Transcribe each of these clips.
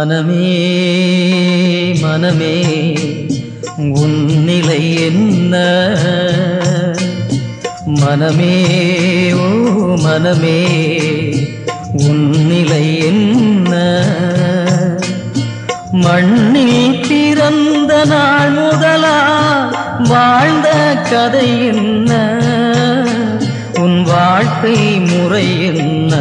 மனமே மனமே உன் நிலை என்ன மனமே ஓ மனமே உன் நிலை என்ன மண்ணில் பிறந்த நாள் முதலா வாழ்ந்த கதை என்ன உன் வாழ்க்கை முறை என்ன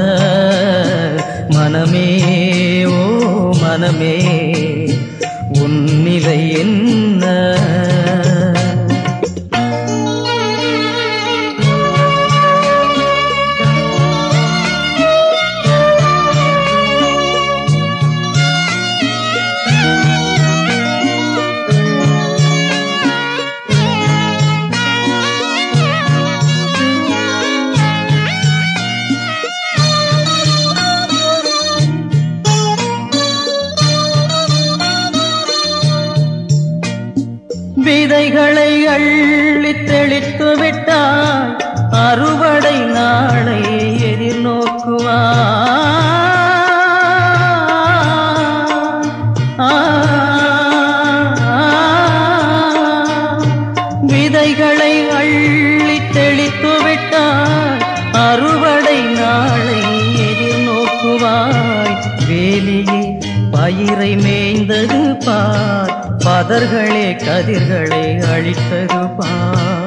மனமே ஓ மனமே உன் நிலை என்ன விதைகளை அள்ளித் தெளித்து விட்டால் அறுவடை நாளை எதிர்நோக்குவார் விதைகளை அள்ளித் தெளித்து விட்டால் அறுவடை நாளை எதிர்நோக்குவாய் வேலியே பயிரை மேய்ந்தது பார் பதர்களே கதிர்களை அழித்தது பார்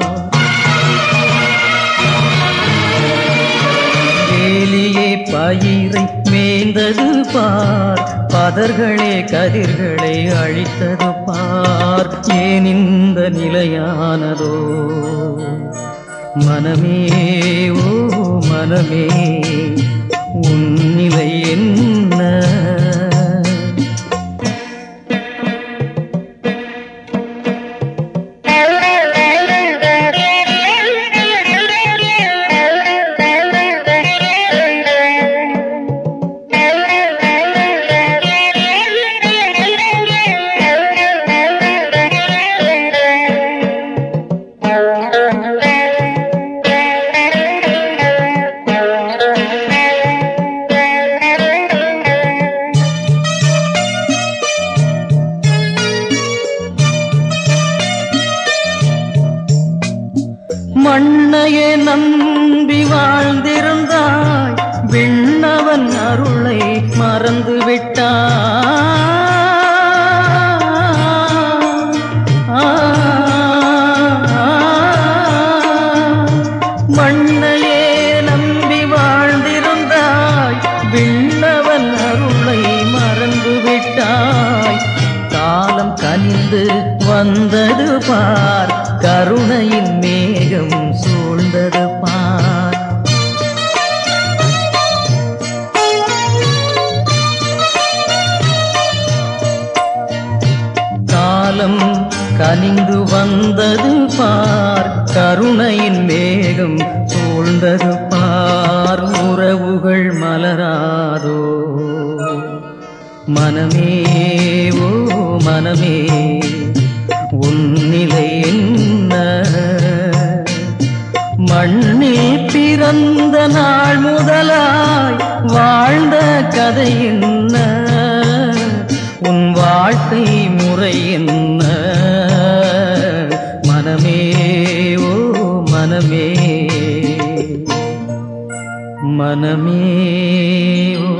வேலியே பயிரை மேய்ந்தது பார் பதர்களே கதிர்களை அழித்தது பார் ஏன் இந்த நிலையானதோ மனமே ஓ மனமே உன் நிலை என்ன மண்ணையே நம்பி வாழ்ந்திருந்தாய் விண்ணவன் அருளை மறந்து விட்டாய் மண்ணையே நம்பி வாழ்ந்திருந்தாய் விண்ணவன் அருளை மறந்து விட்டாய் காலம் கனிந்து வந்தது பார் கருணையின் மேகம் சூழ்ந்தது பார் காலம் கனிந்து வந்தது பார் கருணையின் மேகம் சூழ்ந்தது பார் உறவுகள் மலராதோ மனமே ஓ மனமே உன் நிலை என்ன மண்ணில் பிறந்த நாள் முதலாய் வாழ்ந்த கதை என்ன உன் வாழ்க்கை முறை என்ன மனமே ஓ மனமே மனமே ஓ